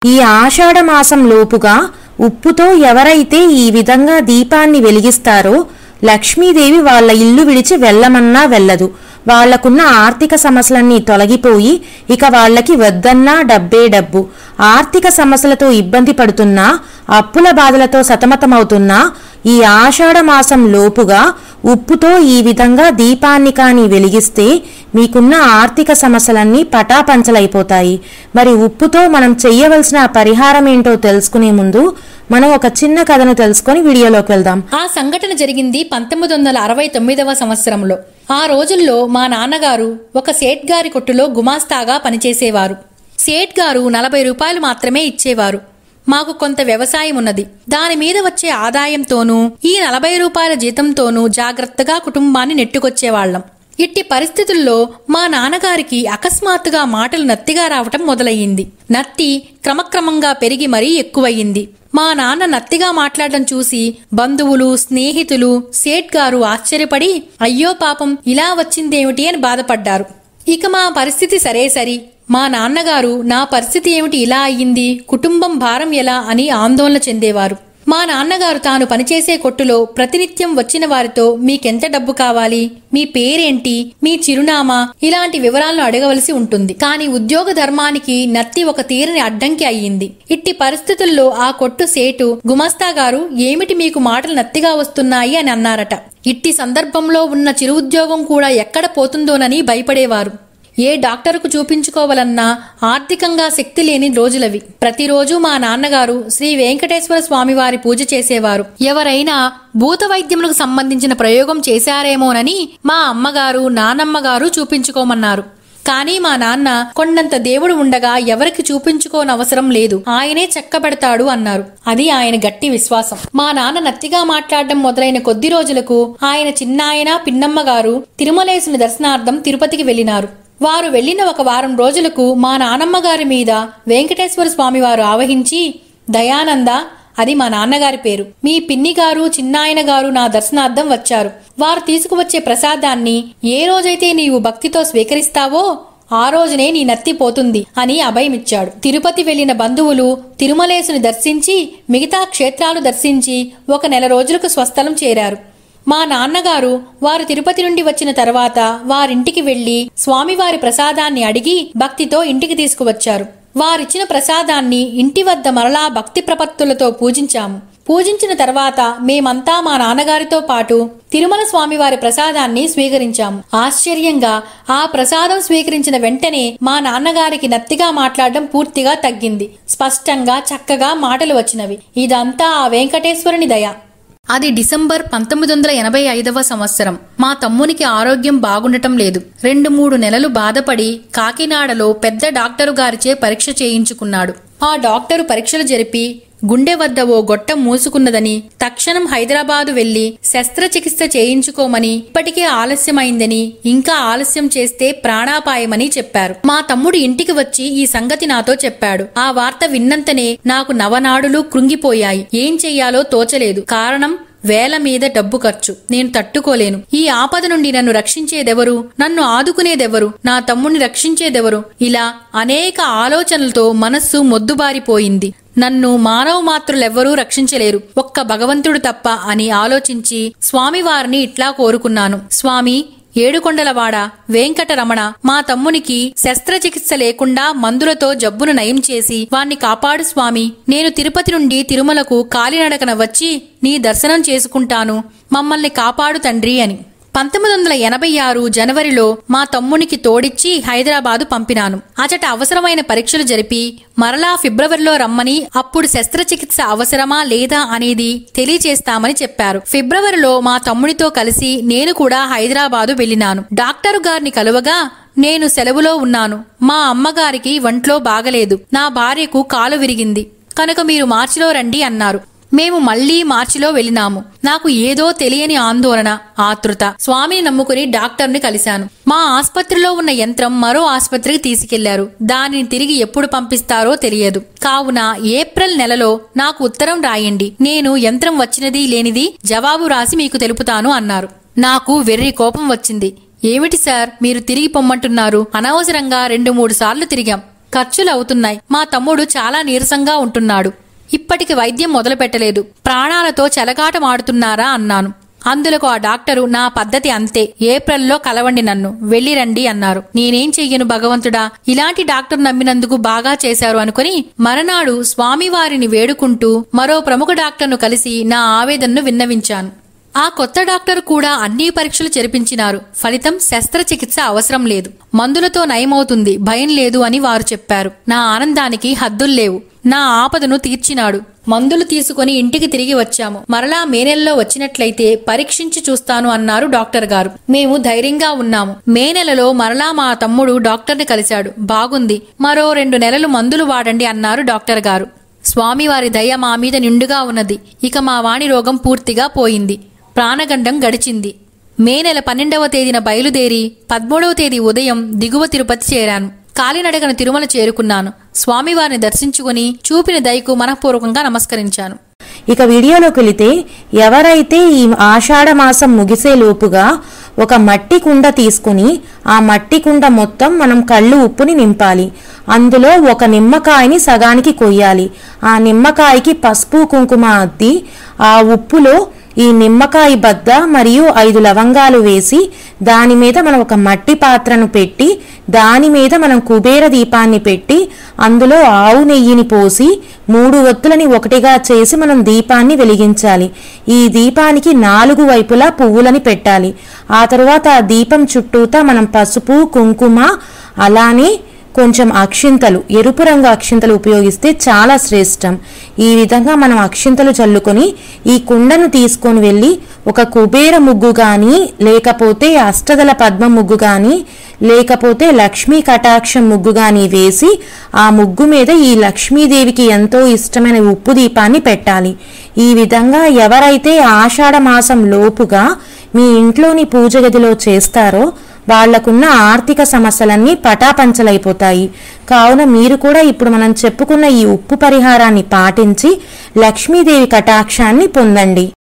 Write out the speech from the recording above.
ఈ ఆషాఢ మాసం లోపుగా ఉప్పుతో ఎవరైతే ఈ విధంగా దీపాన్ని వెలిగిస్తారో లక్ష్మీదేవి వాళ్ళ ఇల్లు విడిచి వెళ్ళమన్నా వెళ్ళదు వాళ్లకున్న ఆర్థిక సమస్యలన్నీ తొలగిపోయి ఇక వాళ్ళకి వద్దన్నా డబ్బే డబ్బు ఆర్థిక సమస్యలతో ఇబ్బంది పడుతున్నా అప్పుల బాధలతో సతమతమవుతున్నా ఈ ఆషాఢ మాసం లోపుగా ఉప్పుతో ఈ విధంగా దీపాన్ని కాని వెలిగిస్తే మీకున్న ఆర్థిక సమస్యలన్నీ పటాపంచలైపోతాయి మరి ఉప్పుతో మనం చెయ్యవలసిన పరిహారం ఏంటో తెలుసుకునే ముందు మనం ఒక చిన్న కథను తెలుసుకొని వీడియోలోకి వెళ్దాం ఆ సంఘటన జరిగింది పంతొమ్మిది వందల అరవై తొమ్మిదవ సంవత్సరంలో ఆ రోజుల్లో మా నాన్నగారు ఒక సేట్ గారి కొట్టులో గుమాస్తాగా పనిచేసేవారు సేట్ గారు నలభై రూపాయలు మాత్రమే ఇచ్చేవారు మాకు కొంత వ్యవసాయం ఉన్నది దాని మీద వచ్చే ఆదాయంతోనూ ఈ నలభై రూపాయల జీతంతోనూ జాగ్రత్తగా కుటుంబాన్ని నెట్టుకొచ్చేవాళ్లం ఇట్టి పరిస్థితుల్లో మా నాన్నగారికి అకస్మాత్తుగా మాటలు నత్తిగా రావటం మొదలయ్యింది నత్తి క్రమక్రమంగా పెరిగి మరీ ఎక్కువయ్యింది మా నాన్న నత్తిగా మాట్లాడడం చూసి బంధువులు స్నేహితులు సేట్ గారు ఆశ్చర్యపడి అయ్యో పాపం ఇలా వచ్చిందేమిటి అని బాధపడ్డారు ఇక మా పరిస్థితి సరే సరి మా నాన్నగారు నా పరిస్థితి ఏమిటి ఇలా అయ్యింది కుటుంబం భారం ఎలా అని ఆందోళన చెందేవారు మా నాన్నగారు తాను పనిచేసే కొట్టులో ప్రతినిత్యం వచ్చిన వారితో మీకెంత డబ్బు కావాలి మీ పేరేంటి మీ చిరునామా ఇలాంటి వివరాలను అడగవలసి ఉంటుంది కానీ ఉద్యోగ ధర్మానికి నత్తి ఒక తీరని అడ్డంకి అయ్యింది ఇట్టి పరిస్థితుల్లో ఆ కొట్టు సేటు గుమస్తా గారు ఏమిటి మీకు మాటలు నత్తిగా వస్తున్నాయి అని అన్నారట ఇట్టి సందర్భంలో ఉన్న చిరు ఉద్యోగం కూడా ఎక్కడ పోతుందోనని భయపడేవారు ఏ డాక్టర్కు చూపించుకోవాలన్నా ఆర్థికంగా శక్తి లేని రోజులవి ప్రతిరోజు మా నాన్నగారు శ్రీ వెంకటేశ్వర స్వామివారి పూజ చేసేవారు ఎవరైనా భూత వైద్యములకు సంబంధించిన ప్రయోగం చేశారేమోనని మా అమ్మగారు నానమ్మగారు చూపించుకోమన్నారు కానీ మా నాన్న కొండంత దేవుడు ఉండగా ఎవరికి చూపించుకోనవసరం లేదు ఆయనే చెక్కబెడతాడు అన్నారు అది ఆయన గట్టి విశ్వాసం మా నాన్న నత్తిగా మాట్లాడడం మొదలైన కొద్ది రోజులకు ఆయన చిన్నాయన పిన్నమ్మ గారు తిరుమలేసుని దర్శనార్థం తిరుపతికి వెళ్లినారు వారు వెళ్లిన ఒక వారం రోజులకు మా నానమ్మ గారి మీద వెంకటేశ్వర స్వామి వారు ఆవహించి దయానంద అది మా నాన్నగారి పేరు మీ పిన్ని గారు చిన్నాయన గారు నా దర్శనార్థం వచ్చారు వారు తీసుకువచ్చే ప్రసాదాన్ని ఏ రోజైతే నీవు భక్తితో స్వీకరిస్తావో ఆ రోజునే నీ నత్తి పోతుంది అని అభయమిచ్చాడు తిరుపతి వెళ్లిన బంధువులు తిరుమలేసుని దర్శించి మిగతా క్షేత్రాలు దర్శించి ఒక నెల రోజులకు స్వస్థలం చేరారు మా నాన్నగారు వారు తిరుపతి నుండి వచ్చిన తర్వాత వారింటికి వెళ్లి స్వామివారి ప్రసాదాన్ని అడిగి భక్తితో ఇంటికి తీసుకువచ్చారు వారిచ్చిన ప్రసాదాన్ని ఇంటి వద్ద మరలా భక్తి ప్రపత్తులతో పూజించాము పూజించిన తర్వాత మేమంతా మా నాన్నగారితో పాటు తిరుమల స్వామివారి ప్రసాదాన్ని స్వీకరించాము ఆశ్చర్యంగా ఆ ప్రసాదం స్వీకరించిన వెంటనే మా నాన్నగారికి నత్తిగా మాట్లాడడం పూర్తిగా తగ్గింది స్పష్టంగా చక్కగా మాటలు వచ్చినవి ఇదంతా ఆ వెంకటేశ్వరుని దయ అది డిసెంబర్ పంతొమ్మిది వందల ఎనభై ఐదవ సంవత్సరం మా తమ్మునికి ఆరోగ్యం బాగుండటం లేదు రెండు మూడు నెలలు బాధపడి కాకినాడలో పెద్ద డాక్టరు గారిచే పరీక్ష చేయించుకున్నాడు ఆ డాక్టరు పరీక్షలు జరిపి గుండె వద్ద ఓ గొట్టం మూసుకున్నదని తక్షణం హైదరాబాదు వెళ్లి శస్త్రచికిత్స చేయించుకోమని ఇప్పటికే ఆలస్యమైందని ఇంకా ఆలస్యం చేస్తే ప్రాణాపాయమని చెప్పారు మా తమ్ముడు ఇంటికి వచ్చి ఈ సంగతి నాతో చెప్పాడు ఆ వార్త విన్నంతనే నాకు నవనాడులు కృంగిపోయాయి ఏం చెయ్యాలో తోచలేదు కారణం వేల మీద డబ్బు ఖర్చు నేను తట్టుకోలేను ఈ ఆపద నుండి నన్ను రక్షించేదెవరు నన్ను ఆదుకునేదెవరు నా తమ్ముణ్ణి రక్షించేదెవరు ఇలా అనేక ఆలోచనలతో మనస్సు మొద్దుబారిపోయింది నన్ను మానవ మాత్రులెవ్వరూ రక్షించలేరు ఒక్క భగవంతుడు తప్ప అని ఆలోచించి స్వామివారిని ఇట్లా కోరుకున్నాను స్వామి ఏడుకొండలవాడ వెంకటరమణ మా తమ్మునికి శస్త్రచికిత్స లేకుండా మందులతో జబ్బును నయం చేసి వాణ్ణి కాపాడు స్వామి నేను తిరుపతి నుండి తిరుమలకు కాలినడకన వచ్చి నీ దర్శనం చేసుకుంటాను మమ్మల్ని కాపాడు తండ్రి అని పంతొమ్మిది వందల ఎనభై ఆరు జనవరిలో మా తమ్మునికి తోడిచ్చి హైదరాబాదు పంపినాను అచట అవసరమైన పరీక్షలు జరిపి మరలా ఫిబ్రవరిలో రమ్మని అప్పుడు శస్త్రచికిత్స అవసరమా లేదా అనేది తెలియచేస్తామని చెప్పారు ఫిబ్రవరిలో మా తమ్ముడితో కలిసి నేను కూడా హైదరాబాదు వెళ్లినాను డాక్టరు గారిని కలువగా నేను సెలవులో ఉన్నాను మా అమ్మగారికి వంట్లో బాగలేదు నా భార్యకు కాలు విరిగింది కనుక మీరు మార్చిలో రండి అన్నారు మేము మళ్లీ మార్చిలో వెళ్ళినాము నాకు ఏదో తెలియని ఆందోళన ఆతృత స్వామిని నమ్ముకుని డాక్టర్ని కలిశాను మా ఆస్పత్రిలో ఉన్న యంత్రం మరో ఆస్పత్రికి తీసుకెళ్లారు దానిని తిరిగి ఎప్పుడు పంపిస్తారో తెలియదు కావున ఏప్రిల్ నెలలో నాకు ఉత్తరం రాయండి నేను యంత్రం వచ్చినది లేనిది జవాబు రాసి మీకు తెలుపుతాను అన్నారు నాకు వెర్రి కోపం వచ్చింది ఏమిటి సార్ మీరు తిరిగి పొమ్మంటున్నారు అనవసరంగా రెండు మూడు సార్లు తిరిగాం ఖర్చులు అవుతున్నాయి మా తమ్ముడు చాలా నీరసంగా ఉంటున్నాడు ఇప్పటికి వైద్యం మొదలు పెట్టలేదు ప్రాణాలతో చెలగాటమాడుతున్నారా అన్నాను అందులకు ఆ డాక్టరు నా పద్ధతి అంతే ఏప్రిల్లో కలవండి నన్ను వెళ్ళిరండి అన్నారు నేనేం చెయ్యను భగవంతుడా ఇలాంటి డాక్టర్ నమ్మినందుకు బాగా చేశారు అనుకుని మరనాడు స్వామివారిని వేడుకుంటూ మరో ప్రముఖ డాక్టర్ను కలిసి నా ఆవేదనను విన్నవించాను ఆ కొత్త డాక్టర్ కూడా అన్ని పరీక్షలు జరిపించినారు ఫలితం శస్త్రచికిత్స అవసరం లేదు మందులతో నయమవుతుంది భయం లేదు అని వారు చెప్పారు నా ఆనందానికి హద్దుల్లేవు నా ఆపదను తీర్చినాడు మందులు తీసుకుని ఇంటికి తిరిగి వచ్చాము మరలా మే నెలలో వచ్చినట్లయితే పరీక్షించి చూస్తాను అన్నారు డాక్టర్ గారు మేము ధైర్యంగా ఉన్నాము మే నెలలో మరలా మా తమ్ముడు డాక్టర్ని కలిశాడు బాగుంది మరో రెండు నెలలు మందులు వాడండి అన్నారు డాక్టర్ గారు స్వామివారి దయ మా మీద నిండుగా ఉన్నది ఇక మా వాణి రోగం పూర్తిగా పోయింది ప్రాణగండం గడిచింది మే నెల పన్నెండవ తేదీన బయలుదేరి పదమూడవ తేదీ ఉదయం దిగువ తిరుపతి చేరాను కాలినడకన తిరుమల చేరుకున్నాను స్వామివారిని దర్శించుకుని చూపిన దయకు మనఃపూర్వకంగా నమస్కరించాను ఇక వీడియోలోకి వెళితే ఎవరైతే ఈ ఆషాఢ మాసం ముగిసే లోపుగా ఒక మట్టి కుండ తీసుకుని ఆ మట్టి కుండ మొత్తం మనం కళ్ళు ఉప్పుని నింపాలి అందులో ఒక నిమ్మకాయని సగానికి కొయ్యాలి ఆ నిమ్మకాయకి పసుపు కుంకుమ అద్ది ఆ ఉప్పులో ఈ నిమ్మకాయ బద్ద మరియు ఐదు లవంగాలు వేసి దాని మీద మనం ఒక మట్టి పాత్రను పెట్టి దాని మీద మనం కుబేర దీపాన్ని పెట్టి అందులో ఆవు నెయ్యిని పోసి మూడు ఒత్తులని ఒకటిగా చేసి మనం దీపాన్ని వెలిగించాలి ఈ దీపానికి నాలుగు వైపులా పువ్వులని పెట్టాలి ఆ తరువాత ఆ దీపం చుట్టూతా మనం పసుపు కుంకుమ అలానే కొంచెం అక్షింతలు ఎరుపు రంగు అక్షింతలు ఉపయోగిస్తే చాలా శ్రేష్టం ఈ విధంగా మనం అక్షింతలు చల్లుకొని ఈ కుండను తీసుకొని వెళ్ళి ఒక కుబేర ముగ్గు కానీ లేకపోతే అష్టదల పద్మ ముగ్గు కానీ లేకపోతే లక్ష్మీ కటాక్షం ముగ్గు కానీ వేసి ఆ ముగ్గు మీద ఈ లక్ష్మీదేవికి ఎంతో ఇష్టమైన ఉప్పు దీపాన్ని పెట్టాలి ఈ విధంగా ఎవరైతే ఆషాఢ మాసం లోపుగా మీ ఇంట్లోని పూజ గదిలో చేస్తారో వాళ్లకున్న ఆర్థిక సమస్యలన్నీ పటాపంచలైపోతాయి కావున మీరు కూడా ఇప్పుడు మనం చెప్పుకున్న ఈ ఉప్పు పరిహారాన్ని పాటించి లక్ష్మీదేవి కటాక్షాన్ని పొందండి